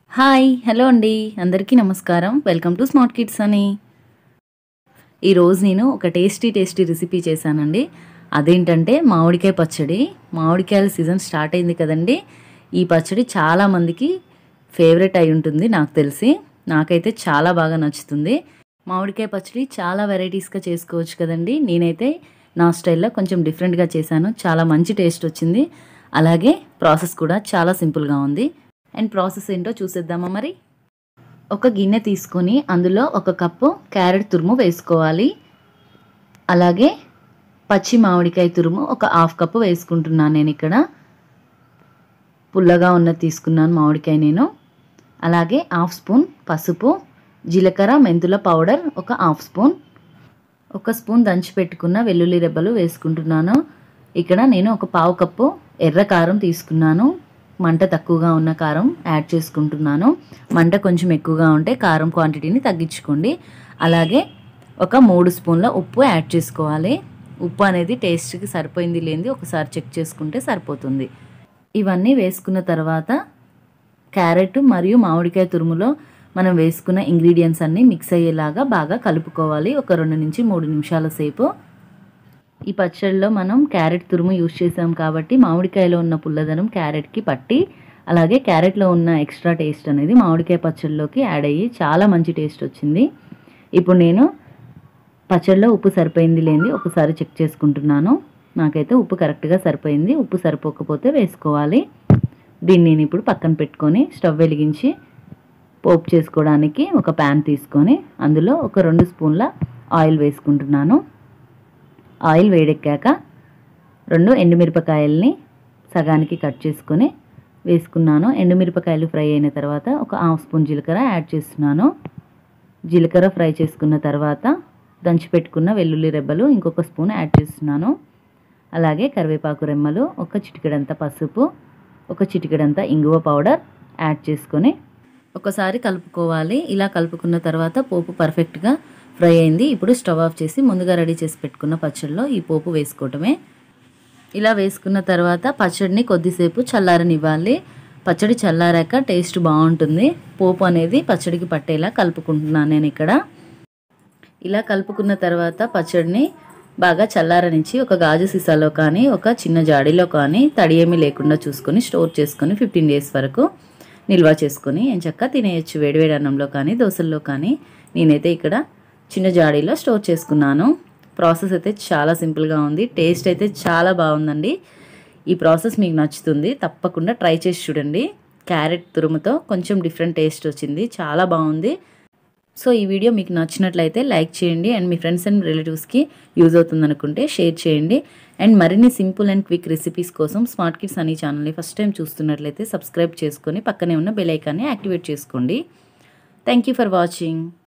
hi hello అండి అందరికీ నమస్కారం వెల్కమ్ టు స్మార్ట్ కిడ్స్ అని ఈరోజు నేను ఒక టేస్టీ టేస్టీ రెసిపీ చేశానండి అదేంటంటే మామిడికాయ పచ్చడి మామిడికాయల సీజన్ స్టార్ట్ అయింది కదండి ఈ పచ్చడి చాలా మందికి ఫేవరెట్ అయి ఉంటుంది నాకు తెలిసి నాకైతే చాలా బాగా నచ్చుతుంది మామిడికాయ పచ్చడి చాలా వెరైటీస్గా చేసుకోవచ్చు కదండి నేనైతే నా స్టైల్లో కొంచెం డిఫరెంట్గా చేశాను చాలా మంచి టేస్ట్ వచ్చింది అలాగే ప్రాసెస్ కూడా చాలా సింపుల్గా ఉంది అండ్ ప్రాసెస్ ఏంటో చూసేద్దామా మరి ఒక గిన్నె తీసుకొని అందులో ఒక కప్పు క్యారెట్ తురుము వేసుకోవాలి అలాగే పచ్చి మామిడికాయ తురుము ఒక హాఫ్ కప్పు వేసుకుంటున్నాను నేను ఇక్కడ పుల్లగా ఉన్నది తీసుకున్నాను మామిడికాయ నేను అలాగే హాఫ్ స్పూన్ పసుపు జీలకర్ర మెంతుల పౌడర్ ఒక హాఫ్ స్పూన్ ఒక స్పూన్ దంచి పెట్టుకున్న వెల్లుల్లి రెబ్బలు వేసుకుంటున్నాను ఇక్కడ నేను ఒక పావు కప్పు ఎర్ర కారం తీసుకున్నాను మంట తక్కువగా ఉన్న కారం యాడ్ చేసుకుంటున్నాను మంట కొంచెం ఎక్కువగా ఉంటే కారం క్వాంటిటీని తగ్గించుకోండి అలాగే ఒక మూడు స్పూన్ల ఉప్పు యాడ్ చేసుకోవాలి ఉప్పు అనేది టేస్ట్కి సరిపోయింది లేనిది ఒకసారి చెక్ చేసుకుంటే సరిపోతుంది ఇవన్నీ వేసుకున్న తర్వాత క్యారెట్ మరియు మామిడికాయ తురుములో మనం వేసుకున్న ఇంగ్రీడియంట్స్ అన్నీ మిక్స్ అయ్యేలాగా బాగా కలుపుకోవాలి ఒక రెండు నుంచి మూడు నిమిషాల సేపు ఈ పచ్చడిలో మనం క్యారెట్ తురుము యూజ్ చేసాం కాబట్టి మామిడికాయలో ఉన్న పుల్లదనం క్యారెట్కి పట్టి అలాగే క్యారెట్లో ఉన్న ఎక్స్ట్రా టేస్ట్ అనేది మామిడికాయ పచ్చడిలోకి యాడ్ అయ్యి చాలా మంచి టేస్ట్ వచ్చింది ఇప్పుడు నేను పచ్చడిలో ఉప్పు సరిపోయింది లేని ఒకసారి చెక్ చేసుకుంటున్నాను నాకైతే ఉప్పు కరెక్ట్గా సరిపోయింది ఉప్పు సరిపోకపోతే వేసుకోవాలి దీన్ని నేను ఇప్పుడు పక్కన పెట్టుకొని స్టవ్ వెలిగించి పోపు చేసుకోవడానికి ఒక ప్యాన్ తీసుకొని అందులో ఒక రెండు స్పూన్ల ఆయిల్ వేసుకుంటున్నాను ఆయిల్ వేడెక్కాక రెండు ఎండుమిరపకాయల్ని సగానికి కట్ చేసుకొని వేసుకున్నాను ఎండుమిరపకాయలు ఫ్రై అయిన తర్వాత ఒక హాఫ్ స్పూన్ జీలకర్ర యాడ్ చేస్తున్నాను జీలకర్ర ఫ్రై చేసుకున్న తర్వాత దంచి పెట్టుకున్న వెల్లుల్లి రెబ్బలు ఇంకొక స్పూన్ యాడ్ చేస్తున్నాను అలాగే కరివేపాకు రెమ్మలు ఒక చిటికెడంత పసుపు ఒక చిటికెడంత ఇంగువ పౌడర్ యాడ్ చేసుకొని ఒకసారి కలుపుకోవాలి ఇలా కలుపుకున్న తర్వాత పోపు పర్ఫెక్ట్గా ఫ్రై అయింది ఇప్పుడు స్టవ్ ఆఫ్ చేసి ముందుగా రెడీ చేసి పెట్టుకున్న పచ్చడిలో ఈ పోపు వేసుకోవటమే ఇలా వేసుకున్న తర్వాత పచ్చడిని కొద్దిసేపు చల్లారనివ్వాలి పచ్చడి చల్లారాక టేస్ట్ బాగుంటుంది పోపు అనేది పచ్చడికి పట్టేలా కలుపుకుంటున్నాను నేను ఇక్కడ ఇలా కలుపుకున్న తర్వాత పచ్చడిని బాగా చల్లారనిచ్చి ఒక గాజు సీసాలో కానీ ఒక చిన్న జాడీలో కానీ తడి ఏమీ లేకుండా చూసుకొని స్టోర్ చేసుకొని ఫిఫ్టీన్ డేస్ వరకు నిల్వ చేసుకొని ఎంచక్క తినేయచ్చు వేడివేడి అన్నంలో కానీ దోశల్లో కానీ నేనైతే ఇక్కడ చిన్న జాడీలో స్టోర్ చేసుకున్నాను ప్రాసెస్ అయితే చాలా సింపుల్గా ఉంది టేస్ట్ అయితే చాలా బాగుందండి ఈ ప్రాసెస్ మీకు నచ్చుతుంది తప్పకుండా ట్రై చేసి చూడండి క్యారెట్ తురుముతో కొంచెం డిఫరెంట్ టేస్ట్ వచ్చింది చాలా బాగుంది సో ఈ వీడియో మీకు నచ్చినట్లయితే లైక్ చేయండి అండ్ మీ ఫ్రెండ్స్ అండ్ రిలేటివ్స్కి యూజ్ అవుతుంది అనుకుంటే షేర్ చేయండి అండ్ మరిన్ని సింపుల్ అండ్ క్విక్ రెసిపీస్ కోసం స్మార్ట్ కిడ్స్ అనే ఛానల్ని ఫస్ట్ టైం చూస్తున్నట్లయితే సబ్స్క్రైబ్ చేసుకొని పక్కనే ఉన్న బెల్ ఐకాన్ని యాక్టివేట్ చేసుకోండి థ్యాంక్ యూ ఫర్ వాచింగ్